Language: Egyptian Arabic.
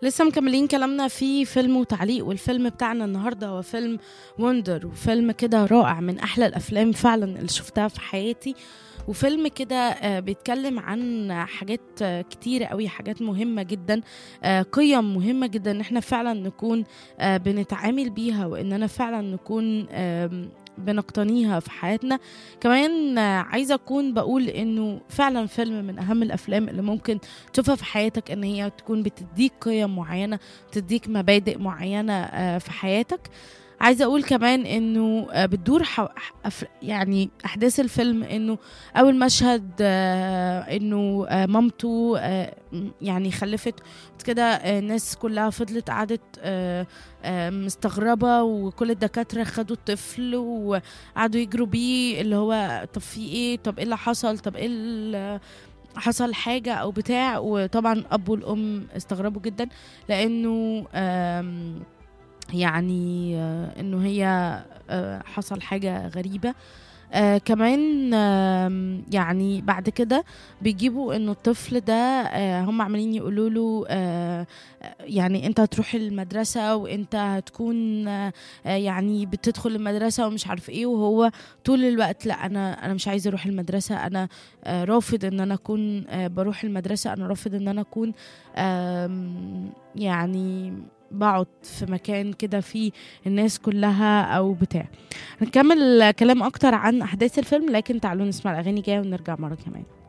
لسه مكملين كلامنا في فيلم وتعليق والفيلم بتاعنا النهارده هو فيلم وندر وفيلم كده رائع من احلى الافلام فعلا اللي شفتها في حياتي وفيلم كده آه، بيتكلم عن حاجات آه، كتيرة قوي حاجات مهمة جدا آه، قيم مهمة جدا ان احنا فعلا نكون آه، بنتعامل بيها واننا فعلا نكون آم، بنقتنيها في حياتنا كمان آه، عايزة أكون بقول إنه فعلا فيلم من أهم الأفلام اللي ممكن تشوفها في حياتك إن هي تكون بتديك قيم معينة تديك مبادئ معينة آه، في حياتك عايزه اقول كمان انه آه، بتدور حو... أف... يعني احداث الفيلم انه اول مشهد آه، انه آه، مامته آه، م- يعني خلفت كده آه، الناس كلها فضلت قعدت آه، آه، مستغربه وكل الدكاتره خدوا الطفل وقعدوا يجروا بيه اللي هو طب في ايه طب ايه اللي حصل طب ايه اللي حصل حاجة أو بتاع وطبعا أب والأم استغربوا جدا لأنه آم، يعني آه، انه هي آه، حصل حاجة غريبة آه كمان آم، يعني بعد كده بيجيبوا انه الطفل ده آه هم عمالين يقولوا له آه آه، يعني انت هتروح المدرسة وانت هتكون آه آه، يعني بتدخل المدرسة ومش عارف ايه وهو طول الوقت لا انا انا مش عايز اروح المدرسة انا آه رافض ان انا اكون آه بروح المدرسة انا رافض ان انا اكون آم، يعني بقعد في مكان كده فيه الناس كلها او بتاع هنكمل كلام اكتر عن احداث الفيلم لكن تعالوا نسمع الاغاني جايه ونرجع مره كمان